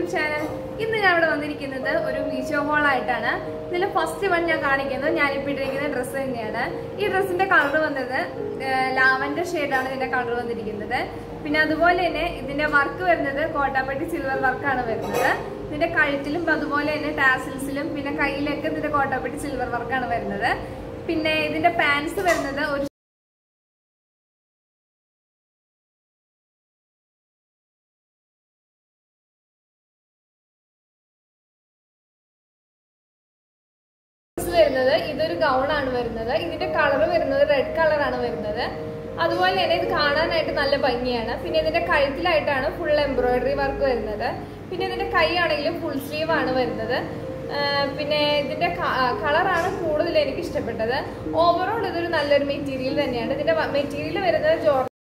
YouTube channel ഇന്ന് ഞാൻ ഇവിടെ വന്നിരിക്കുന്നത് ഒരു മീഷോ ഹോൾ ആയിട്ടാണ് ഇതിൽ ഫസ്റ്റ് വൺ ഞാൻ കാണിക്കുന്നത് ഞാനിപ്പോൾ ഇട്ടിരിക്കുന്ന ഡ്രസ്സ് തന്നെയാണ് ഈ ഡ്രസ്സിന്റെ കളർ വന്നത് ലാവൻഡർ ഷെയ്ഡാണ് ഇതിന്റെ കളർ വന്നിരിക്കുന്നത് പിന്നെ അതുപോലെ തന്നെ ഇതിന്റെ വർക്ക് വരുന്നത് കോട്ടാപ്പട്ടി സിൽവർ വർക്കാണ് വരുന്നത് ഇതിന്റെ കഴുത്തിലും അതുപോലെ തന്നെ ടാസിൽസിലും പിന്നെ കയ്യിലൊക്കെ ഇതിന്റെ കോട്ടാപ്പട്ടി സിൽവർ വർക്കാണ് വരുന്നത് പിന്നെ ഇതിന്റെ പാൻസ് വരുന്നത് ഒരു ഡ്രസ് വരുന്നത് ഇതൊരു ഗൗൺ ആണ് വരുന്നത് ഇതിന്റെ കളർ വരുന്നത് റെഡ് കളർ ആണ് വരുന്നത് അതുപോലെ തന്നെ ഇത് കാണാനായിട്ട് നല്ല ഭംഗിയാണ് പിന്നെ ഇതിന്റെ കഴുത്തിലായിട്ടാണ് ഫുൾ എംബ്രോയിഡറി വർക്ക് വരുന്നത് പിന്നെ ഇതിന്റെ കൈ ആണെങ്കിലും ഫുൾ സ്ലീവ് ആണ് വരുന്നത് ആ, പിന്നെ ഇതിന്റെ കളറാണ് കൂടുതൽ എനിക്ക് ഇഷ്ടപ്പെട്ടത് ഓവറോൾ ഇതൊരു നല്ലൊരു മെറ്റീരിയൽ തന്നെയാണ് ഇതിന്റെ മെറ്റീരിയൽ വരുന്നത് ജോർ